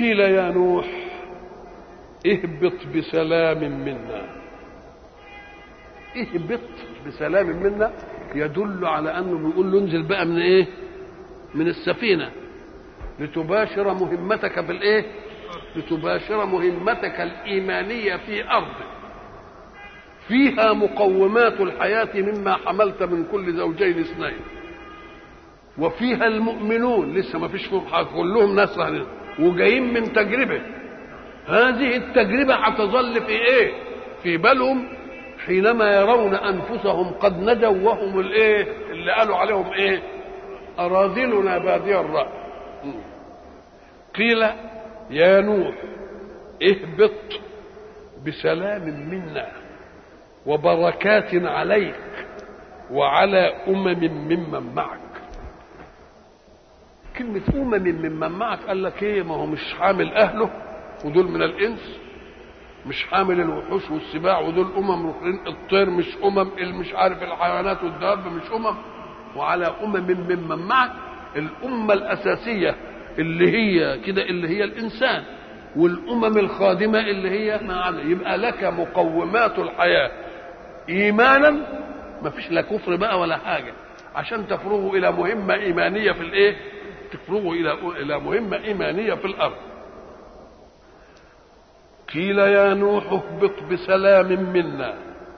قيل يا نوح اهبط بسلام منا اهبط بسلام منا يدل على انه بيقول له انزل بقى من ايه من السفينه لتباشر مهمتك في الايه لتباشر مهمتك الايمانيه في ارض فيها مقومات الحياه مما حملت من كل زوجين اثنين وفيها المؤمنون لسه ما فيش كلهم ناس وجايين من تجربه هذه التجربه هتظل في ايه في بالهم حينما يرون انفسهم قد نجوا وهم الايه اللي قالوا عليهم ايه اراذلنا بادي الراي قيل يا نوح اهبط بسلام منا وبركات عليك وعلى امم ممن معك كلمة أمم ممن معك قال لك إيه ما هو مش حامل أهله ودول من الإنس مش حامل الوحوش والسباع ودول أمم أخرين الطير مش أمم مش عارف الحيوانات والدواب مش أمم وعلى أمم ممن معك الأمة الأساسية اللي هي كده اللي هي الإنسان والأمم الخادمة اللي هي ما عدا يبقى لك مقومات الحياة إيمانا ما فيش لا كفر بقى ولا حاجة عشان تفرغوا إلى مهمة إيمانية في الإيه؟ تفرغوا إلى إلى مهمة إيمانية في الأرض. قيل يا نوح اهبط بسلام منا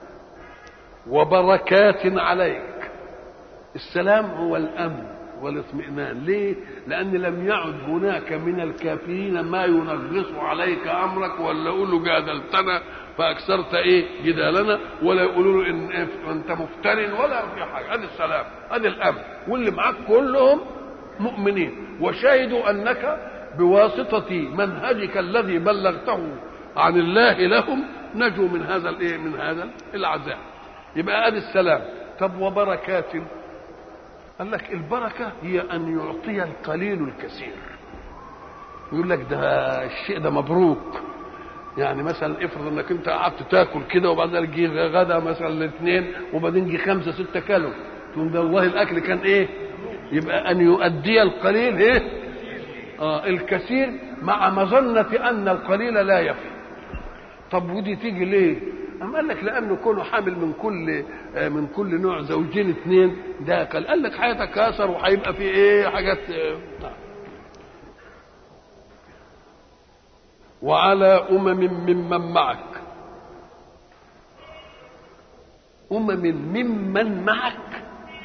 وبركات عليك. السلام هو الأمن والاطمئنان، ليه؟ لأن لم يعد هناك من الكافرين ما ينغص عليك أمرك ولا يقول له جادلتنا فاكثرت ايه جدالنا ولا يقولوا له ان انت مفتر ولا في حاجه هذا السلام هذا الامن واللي معاك كلهم مؤمنين وشهدوا انك بواسطه منهجك الذي بلغته عن الله لهم نجوا من هذا الايه من هذا العذاب يبقى ادي السلام طب وبركات قال لك البركه هي ان يعطي القليل الكثير يقول لك ده الشيء ده مبروك يعني مثلا افرض انك انت قعدت تاكل كده وبعدين جه غدا مثلا الاثنين وبعدين جه خمسه سته كيلو تقول ده والله الاكل كان ايه؟ يبقى ان يؤدي القليل ايه؟ اه الكثير مع مظنه ان القليل لا يفي. طب ودي تيجي ليه؟ أم قال لك لأنه كونه حامل من كل آه من كل نوع زوجين اثنين ده قال, قال لك هيتكاثر وهيبقى في ايه حاجات آه وعلى أمم ممن معك أمم ممن معك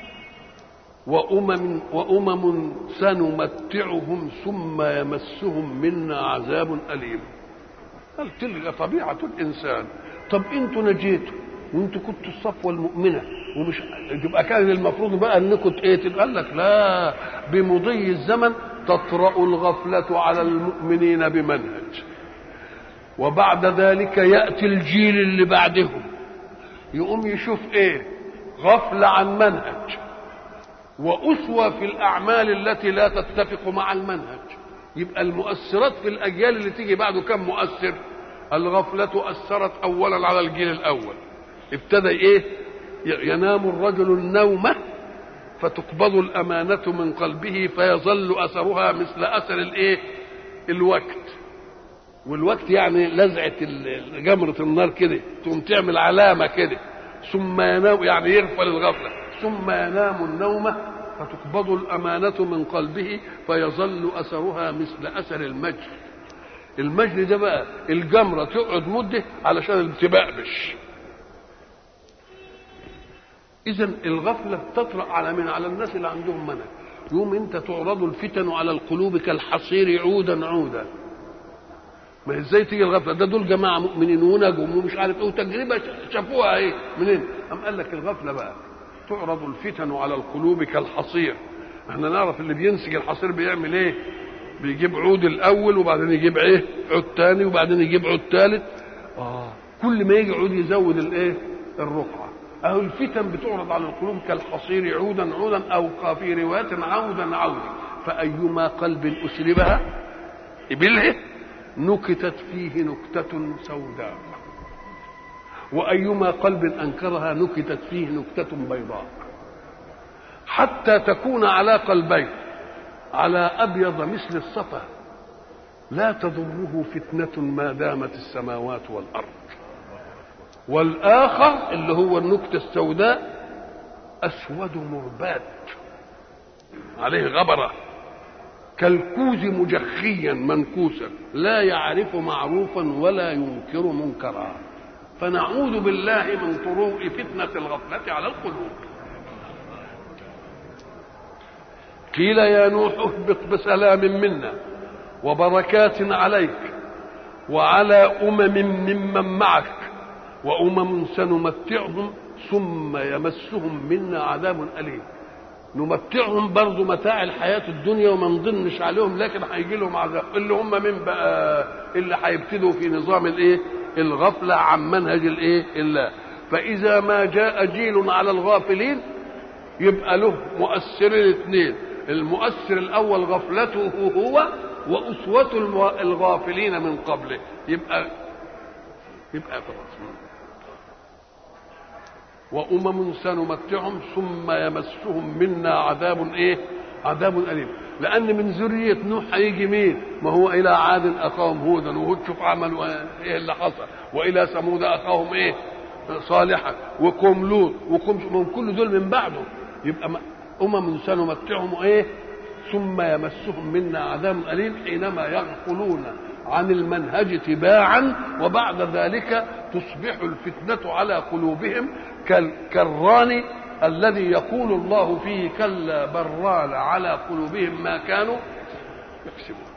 وأمم وأمم سنمتعهم ثم يمسهم منا عذاب أليم قال تلك طبيعة الإنسان طب أنتوا نجيتوا وأنتوا كنتوا الصفوة المؤمنة ومش يبقى كان المفروض بقى انكم ايه قال لك لا بمضي الزمن تطرأ الغفلة على المؤمنين بمنهج وبعد ذلك ياتي الجيل اللي بعدهم يقوم يشوف ايه غفله عن منهج واسوه في الاعمال التي لا تتفق مع المنهج يبقى المؤثرات في الاجيال اللي تيجي بعده كم مؤثر الغفله اثرت اولا على الجيل الاول ابتدى ايه ينام الرجل النوم فتقبض الامانه من قلبه فيظل اثرها مثل اثر الايه الوقت والوقت يعني لزعه جمره النار كده تقوم تعمل علامه كده ثم ينام يعني يغفل الغفله ثم ينام النوم فتقبض الامانه من قلبه فيظل اثرها مثل اثر المجر المجر ده بقى الجمره تقعد مده علشان تبقبش اذا الغفله تطرا على من على الناس اللي عندهم منهج يوم انت تعرض الفتن على القلوب كالحصير عودا عودا ما ازاي تيجي الغفله ده دول جماعه مؤمنين ونجم ومش عارف ايه وتجربه شافوها ايه منين ام قال لك الغفله بقى تعرض الفتن على القلوب كالحصير احنا نعرف اللي بينسج الحصير بيعمل ايه بيجيب عود الاول وبعدين يجيب ايه عود تاني وبعدين يجيب عود ثالث اه كل ما يجي عود يزود الايه الرقعه اهو الفتن بتعرض على القلوب كالحصير عودا عودا او في روايه عودا عودا فايما قلب اسلبها ابله نكتت فيه نكتة سوداء وأيما قلب أنكرها نكتت فيه نكتة بيضاء حتى تكون على قلبين على أبيض مثل الصفا لا تضره فتنة ما دامت السماوات والأرض والآخر اللي هو النكتة السوداء أسود مرباد عليه غبرة كالكوز مجخيا منكوسا لا يعرف معروفا ولا ينكر منكرا فنعوذ بالله من طروء فتنة الغفلة على القلوب قيل يا نوح اهبط بسلام منا وبركات عليك وعلى أمم ممن معك وأمم سنمتعهم ثم يمسهم منا عذاب أليم نمتعهم برضو متاع الحياة الدنيا وما نضنش عليهم لكن هيجي لهم عذاب اللي هم من بقى اللي هيبتدوا في نظام الايه الغفلة عن منهج الايه الله فإذا ما جاء جيل على الغافلين يبقى له مؤثرين اثنين المؤثر الأول غفلته هو وأسوة الغافلين من قبله يبقى يبقى خلاص وأمم سنمتعهم ثم يمسهم منا عذاب إيه؟ عذاب أليم لأن من ذرية نوح هيجي مين؟ ما هو إلى عاد أخاهم هودا وهود شوف عملوا إيه اللي حصل وإلى ثمود أخاهم إيه؟ صالحا وقوم لوط وقوم من كل دول من بعده يبقى أمم سنمتعهم إيه؟ ثم يمسهم منا عذاب أليم حينما يغفلون عن المنهج تباعا وبعد ذلك تصبح الفتنة على قلوبهم كالران الذي يقول الله فيه كلا بران على قلوبهم ما كانوا يكسبون